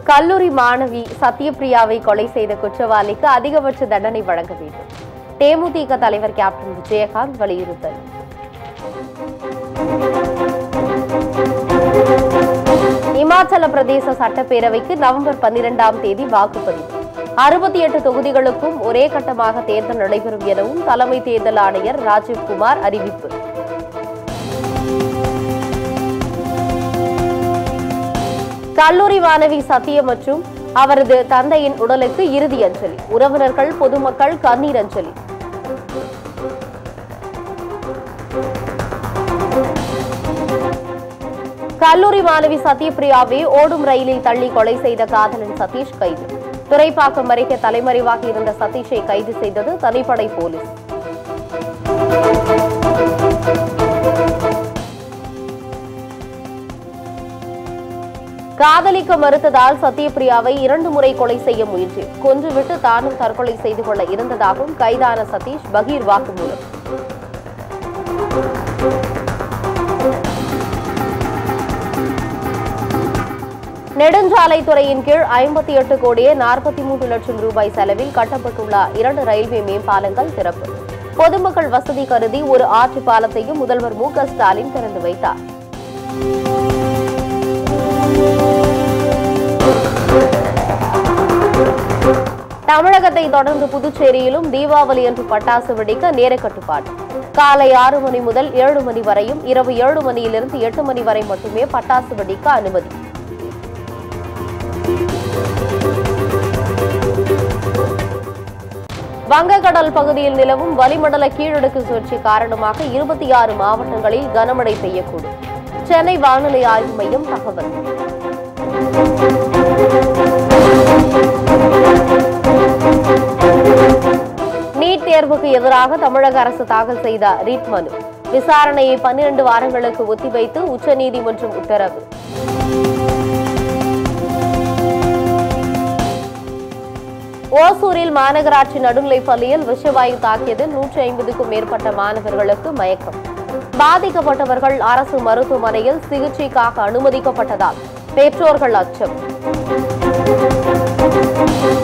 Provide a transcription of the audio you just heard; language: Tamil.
கல்லூரி மாணவி சத்யபிரியாவை கொலை செய்த குற்றவாளிக்கு அதிகபட்ச தண்டனை வழங்க வேண்டும் தேமுதிக தலைவர் கேப்டன் விஜயகாந்த் வலியுறுத்தல் இமாச்சல பிரதேச சட்டப்பேரவைக்கு நவம்பர் பன்னிரெண்டாம் தேதி வாக்குப்பதிவு அறுபத்தி எட்டு தொகுதிகளுக்கும் ஒரே கட்டமாக தேர்தல் நடைபெறும் எனவும் தலைமை தேர்தல் ஆணையர் ராஜீவ்குமார் அறிவிப்பு கல்லூரி மாணவி சத்ய மற்றும் அவரது தந்தையின் உடலுக்கு இறுதி அஞ்சலி உறவினர்கள் பொதுமக்கள் கண்ணீர் அஞ்சலி கல்லூரி மாணவி சத்யபிரியாவை ஓடும் ரயிலில் தள்ளி கொலை செய்த காதலன் சதீஷ் கைது துறைப்பாக்கம் அருகே தலைமறைவாக இருந்த சதீஷை கைது செய்தது தனிப்படை போலீஸ் காதலிக்க மறுத்ததால் சத்யபிரியாவை இரண்டு முறை கொலை செய்ய முயற்சி கொன்றுவிட்டு தானும் தற்கொலை செய்து கொள்ள இருந்ததாகவும் கைதான சதீஷ் பகீர் வாக்குமூலம் நெடுஞ்சாலைத்துறையின் கீழ் ஐம்பத்தி எட்டு கோடியே நாற்பத்தி மூன்று லட்சம் ரூபாய் செலவில் கட்டப்பட்டுள்ள இரண்டு ரயில்வே மேம்பாலங்கள் திறப்பு பொதுமக்கள் வசதி கருதி ஒரு ஆற்று பாலத்தையும் முதல்வர் மு க ஸ்டாலின் திறந்து வைத்தார் தமிழகத்தை தொடர்ந்து புதுச்சேரியிலும் தீபாவளி அன்று பட்டாசு வெடிக்க நேர கட்டுப்பாடு காலை ஆறு மணி முதல் ஏழு மணி வரையும் இரவு ஏழு மணியிலிருந்து எட்டு மணி வரை மட்டுமே பட்டாசு வெடிக்க அனுமதி வங்கக்கடல் பகுதியில் நிலவும் வளிமண்டல கீழடுக்கு சுழற்சி காரணமாக இருபத்தி ஆறு மாவட்டங்களில் கனமழை பெய்யக்கூடும் சென்னை வானிலை ஆய்வு மையம் தகவல் நீட் தேர்வுக்கு எதிராக தமிழக அரசு தாக்கல் செய்த ரீட் மனு விசாரணையை பன்னிரண்டு வாரங்களுக்கு ஒத்திவைத்து உச்சநீதிமன்றம் உத்தரவு ஓசூரில் மாநகராட்சி நடுநிலைப் பள்ளியில் விஷவாயு தாக்கியதில் நூற்றி ஐம்பதுக்கும் மேற்பட்ட மாணவர்களுக்கு மயக்கம் பாதிக்கப்பட்டவர்கள் அரசு மருத்துவமனையில் சிகிச்சைக்காக அனுமதிக்கப்பட்டதால் பெற்றோர்கள் அச்சம்